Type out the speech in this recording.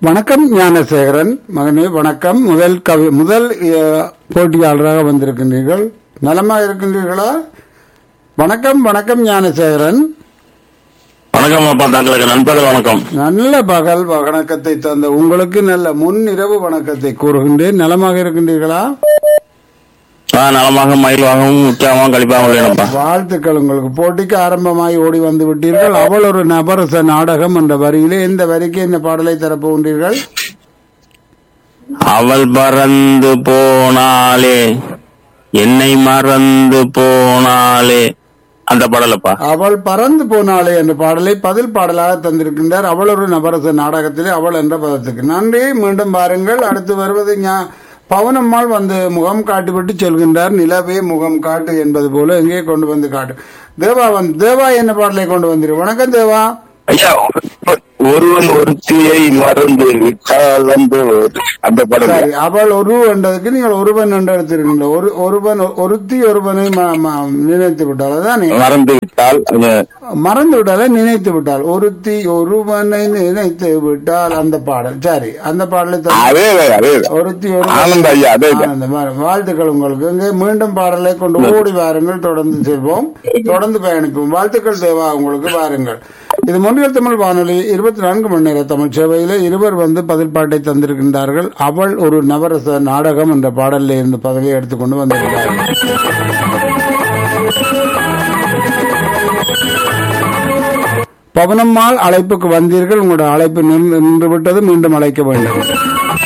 வணக்கம் ஞானசேகரன் மகனே வணக்கம் முதல் கவி முதல் அஹ், போட்டியாளராக வந்திருக்கின்றீர்கள் நலமா இருக்கின்றீர்களா வணக்கம் வணக்கம் ஞானசேகரன் வணக்கம் அப்பா தங்களுக்கு நண்பர்கள் வணக்கம் நல்ல பகல் வணக்கத்தை தந்த உங்களுக்கு நல்ல முன் இரவு வணக்கத்தை கூறுகின்றேன் நலமாக இருக்கின்றீர்களா ஆ, நலமாக மயில்வாகவும் உற்சாகமாக கழிப்பாக உள்ளேனப்பா வாழ்த்துக்கள் உங்களுக்கு போட்டிக்கு ஆரம்பமாய் ஓடி வந்து விட்டீர்கள் அவள் ஒரு நபரச நாடகம் என்ற வரியிலே இந்த வரிக்கு இந்த பாடலை தரப்போகின்றீர்கள் அவள் பறந்து போனாலே என்னை மறந்து போனாலே அந்த பாடலப்பா அவள் பறந்து போனாளே என்ற பாடலை பதில் பாடலாக தந்திருக்கின்றார் அவள் ஒரு நபரச நாடகத்திலே அவள் என்ற பதத்துக்கு நன்றி மீண்டும் பாருங்கள் அடுத்து வருவது ஞா- பவனம்மாள் வந்து முகம் காட்டிவிட்டு செல்கின்றார் நிலவே முகம் காட்டு என்பது போல எங்கே கொண்டு வந்து காட்டு தேவா வந்து தேவா என்ன பாடலை கொண்டு வந்திரு வணக்கம் தேவா ஐயா ஒருவன் ஒருத்தியை மறந்து விட்டால் அந்த அந்த பாடல் சரி அவள் ஒரு என்றதுக்கு நீங்கள் ஒருவன் என்று எடுத்திருக்கின்ற ஒரு ஒருவன் ஒருத்தி ஒருவனை ம- ம- நினைத்து விட்டால் அதானே மறந்து விட்டால் அது மறந்து விட்டால நினைத்து விட்டால் ஒருத்தி ஒருவனை நினைத்து விட்டால் அந்த பாடல் சரி அந்த பாடலை தந்து- அதே அதே ஒருத்தி ஒரு ஆனந்த ஐயா அதே ஆனந்தம். வாழ்த்துக்கள் உங்களுக்கு இங்கே மீண்டும் பாடலை கொண்டு ஓடி வாருங்கள் தொடர்ந்து செல்வோம் தொடர்ந்து பயணிப்போம் வாழ்த்துக்கள் தேவா உங்களுக்கு வாருங்கள் இது முன்னில் தமிழ் வானொலி இருபத்தி நான்கு மணி நேர தமிழ் சேவையில இருவர் வந்து பதில் பாட்டை தந்திருக்கின்றார்கள் அவள் ஒரு நவரச நாடகம் என்ற பாடலில் இருந்து பதவியை எடுத்துக்கொண்டு வந்திருக்கிறார்கள் பவனம்மாள் அழைப்புக்கு வந்தீர்கள் உங்களுடைய அழைப்பு நின்று நின்று விட்டது மீண்டும் அழைக்க வேண்டும்